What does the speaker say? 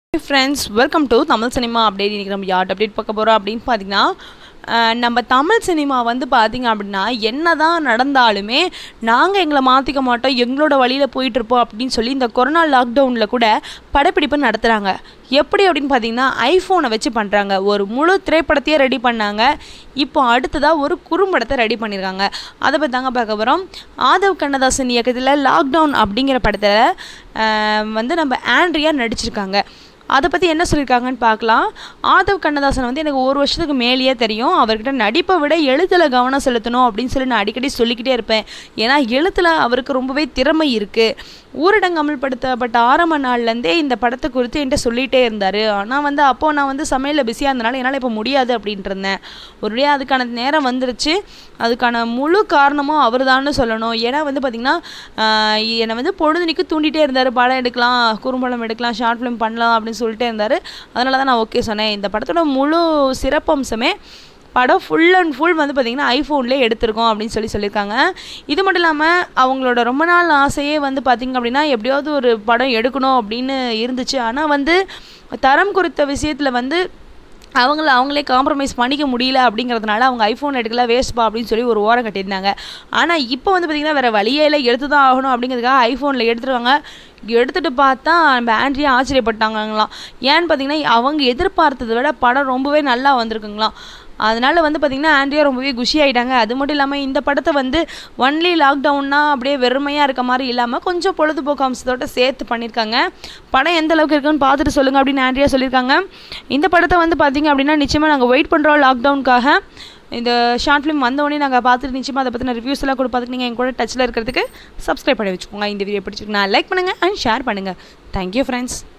friends welcome to Tamil cinema update இன்றைக்கி நம்ம yard update பார்க்க போகிறோம் அப்படின்னு பார்த்தீங்கன்னா அஹ், நம்ம தமிழ் சினிமா வந்து பார்த்திங்க அப்படின்னா என்ன தான் நடந்தாலுமே நாங்கள் எங்களை மாற்றிக்க மாட்டோம் எங்களோட வழியில் போயிட்டுருப்போம் அப்படின்னு சொல்லி இந்த கொரோனா லாக்டவுனில் கூட படப்பிடிப்பு நடத்துகிறாங்க எப்படி அப்படின்னு பார்த்தீங்கன்னா ஐஃபோனை வச்சு பண்ணுறாங்க ஒரு முழு திரைப்படத்தையே ரெடி பண்ணாங்க இப்போ அடுத்ததாக ஒரு குறும்படத்தை ரெடி பண்ணியிருக்காங்க அதை பற்றி தாங்க பார்க்க போகிறோம் ஆதவ் கண்ணதாசன் இயக்கத்தில் லாக்டவுன் அப்படிங்கிற படத்தில் வந்து நம்ம ஆண்ட்ரியா நடிச்சிருக்காங்க அதை பற்றி என்ன சொல்லியிருக்காங்கன்னு பார்க்கலாம் ஆதவ் கண்ணதாசன் வந்து எனக்கு ஒரு வருஷத்துக்கு மேலேயே தெரியும் அவர்கிட்ட நடிப்பை விட எழுத்தில் கவனம் செலுத்தணும் அப்படின்னு சொல்லி நான் அடிக்கடி சொல்லிக்கிட்டே இருப்பேன் ஏன்னா எழுத்தில் அவருக்கு ரொம்பவே திறமை இருக்குது ஊரடங்கு அமல்படுத்தப்பட்ட ஆரம்ப நாள்லேருந்தே இந்த படத்தை குறித்து என்கிட்ட சொல்லிகிட்டே இருந்தார் ஆனால் வந்து அப்போது நான் வந்து சமையலில் பிஸியாக இருந்தனால என்னால் இப்போ முடியாது அப்படின்ட்டு இருந்தேன் ஒரு வழியாக அதுக்கான நேரம் வந்துருச்சு அதுக்கான முழு காரணமும் அவர் சொல்லணும் ஏன்னா வந்து பார்த்திங்கன்னா ஆஹ் என்னை வந்து பொழுதுனிக்கு தூண்டிகிட்டே இருந்தார் படம் எடுக்கலாம் குறும்படம் எடுக்கலாம் ஷார்ட் ஃபிலிம் பண்ணலாம் அப்படின்னு சொல்லிட்டே இருந்தார் அதனால தான் நான் ஓகே சொன்னேன் இந்த படத்தோட முழு சிறப்பம்சமே படம் ஃபுல் அண்ட் ஃபுல் வந்து பார்த்திங்கன்னா ஐஃபோன்லேயே எடுத்திருக்கோம் அப்படின்னு சொல்லி சொல்லியிருக்காங்க இது மட்டும் இல்லாமல் அவங்களோட ரொம்ப நாள் ஆசையே வந்து பார்த்திங்க அப்படின்னா எப்படியாவது ஒரு படம் எடுக்கணும் அப்படின்னு இருந்துச்சு ஆனால் வந்து தரம் குறித்த விஷயத்தில் வந்து அவங்கள அவங்களே காம்ப்ரமைஸ் பண்ணிக்க முடியல அப்படிங்கிறதுனால அவங்க ஐஃபோன் எடுக்கல வேஸ்ட்பா அப்படின்னு சொல்லி ஒரு ஓரம் கட்டியிருந்தாங்க ஆனால் இப்போ வந்து பார்த்திங்கன்னா வேறு வழியே இல்லை எடுத்து தான் ஆகணும் அப்படிங்கிறதுக்காக ஐஃபோனில் எடுத்துருவாங்க எடுத்துகிட்டு பார்த்தா நம்ம ஆண்ட்ரியா ஆச்சரியப்பட்டாங்களாம் ஏன்னு பார்த்தீங்கன்னா அவங்க எதிர்பார்த்ததை விட படம் ரொம்பவே நல்லா வந்திருக்குங்களாம் அதனால் வந்து பார்த்திங்கன்னா ஆண்ட்ரியா ரொம்பவே குஷி ஆகிட்டாங்க அது மட்டும் இல்லாமல் இந்த படத்தை வந்து ஒன்லி லாக்டவுன்னா அப்படியே வெறுமையாக இருக்க மாதிரி இல்லாமல் கொஞ்சம் பொழுதுபோக்கு அம்சத்தோட சேர்த்து பண்ணியிருக்காங்க படம் எந்த அளவுக்கு இருக்குன்னு பார்த்துட்டு சொல்லுங்கள் அப்படின்னு ஆண்ட்ரியா சொல்லியிருக்காங்க இந்த படத்தை வந்து பார்த்திங்க அப்படின்னா நிச்சயமாக நாங்கள் வெயிட் பண்ணுறோம் லாக்டவுனுக்காக இந்த ஷார்ட் ஃபிலிம் வந்தோடனே நாங்கள் பார்த்துட்டு நிச்சயமாக அதை பற்றின ரிவ்யூஸ் எல்லாம் கூட பார்த்துட்டு நீங்கள் என் கூட டச்சில் இருக்கிறதுக்கு சப்ஸ்கிரைப் பண்ணி வச்சுக்கோங்க இந்த வீடியோ பிடிச்சிருக்கு நான் லைக் பண்ணுங்கள் அண்ட் ஷேர் பண்ணுங்கள் தேங்க்யூ ஃப்ரெண்ட்ஸ்